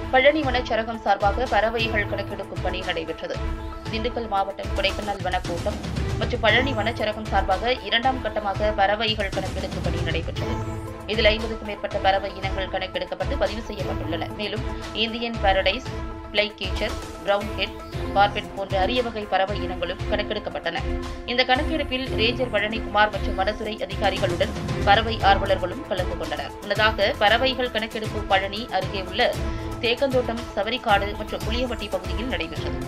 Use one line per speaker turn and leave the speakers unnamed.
பழனி வனச்சரகம் சார்பாக பறவைகள் கணக்கெடுக்கும் பணி நடைபெற்றது திண்டுக்கல் மாவட்டம் கொடைக்கானல் வனக்கூட்டம் மற்றும் பழனி வனச்சரகம் சார்பாக இரண்டாம் கட்டமாக பறவைகள் கணக்கெடுக்கும் பணி நடைபெற்றது இதில் ஐம்பதுக்கும் மேற்பட்ட பறவை இனங்கள் கணக்கெடுக்கப்பட்டு பதிவு செய்யப்பட்டுள்ளன மேலும் Indian paradise flycatcher brown head barbet போன்ற அரிய வகை பறவை இனங்களும் கணக்கெடுக்கப்பட்டன இந்த கணக்கெடுப்பில் ரேஞ்சர் பழனிக்குமார் மற்றும் வனத்துறை அதிகாரிகளுடன் பறவை ஆர்வலர்களும் கலந்து கொண்டனர் முன்னதாக பறவைகள் கணக்கெடுப்பு பழனி அருகே உள்ள தேக்கந்தோட்டம் சவரிக்காடு மற்றும் புளியவட்டி பகுதியில் நடைபெற்றது